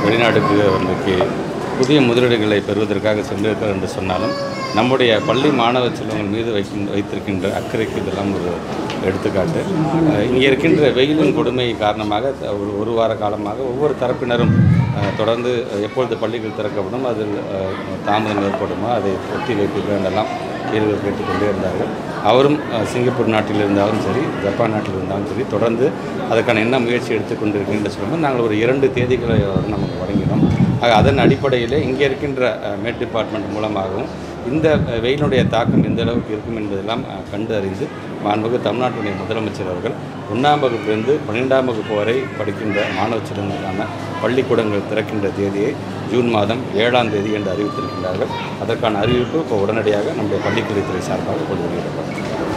வெளிநாட்டுக்கு இன்றைக்கு புதிய முதலீடுகளை பெறுவதற்காக சென்றிருக்கிறார் என்று சொன்னாலும் நம்முடைய பள்ளி மாணவ செல்வங்கள் மீது வைக்கின்ற வைத்திருக்கின்ற அக்கறைக்கு இதெல்லாம் ஒரு எடுத்துக்காட்டு அஹ் இங்கே இருக்கின்ற வெயிலின் கொடுமை காரணமாக த- ஒரு ஒரு வார காலமாக ஒவ்வொரு தரப்பினரும் அஹ், தொடர்ந்து எப்பொழுது பள்ளிகள் திறக்கப்படும் அதில் அஹ், தாமதம் ஏற்படுமோ அதை ஒத்தி வைப்பீர்கள் என்றெல்லாம் கேள்விகள் கேட்டுக்கொண்டே இருந்தார்கள் அவரும் அஹ், சிங்கப்பூர் நாட்டில் இருந்தாலும் சரி ஜப்பான் நாட்டில் இருந்தாலும் சரி தொடர்ந்து அதற்கான என்ன முயற்சி எடுத்துக்கொண்டிருக்கின்ற சொல்லும்போது நாங்கள் ஒரு இரண்டு தேதிகளை அவர் நமக்கு வழங்கினோம் ஆக அதன் அடிப்படையிலே இங்கே இருக்கின்ற அஹ், மேட் டிபார்ட்மெண்ட் மூலமாகவும் இந்த அஹ், வெயிலுடைய தாக்கம் எந்த அளவுக்கு இருக்கும் என்பதெல்லாம் அஹ், கண்டு அறிந்து மாண்புமிகு தமிழ்நாட்டுடைய முதலமைச்சர் அவர்கள் ஒன்றாம் வகுப்பிலிருந்து பன்னிரெண்டாம் வகுப்பு வரை படிக்கின்ற மாணவ செல்வங்களுக்கான பள்ளிக்கூடங்கள் திறக்கின்ற தேதியை ஜூன் மாதம் ஏழாம் தேதி என்று அறிவித்திருக்கின்றார்கள் அதற்கான அறிவிப்பு இப்போ உடனடியாக நம்முடைய பள்ளிக்கல்வித்துறை சார்பாக கொண்டு வருகிறது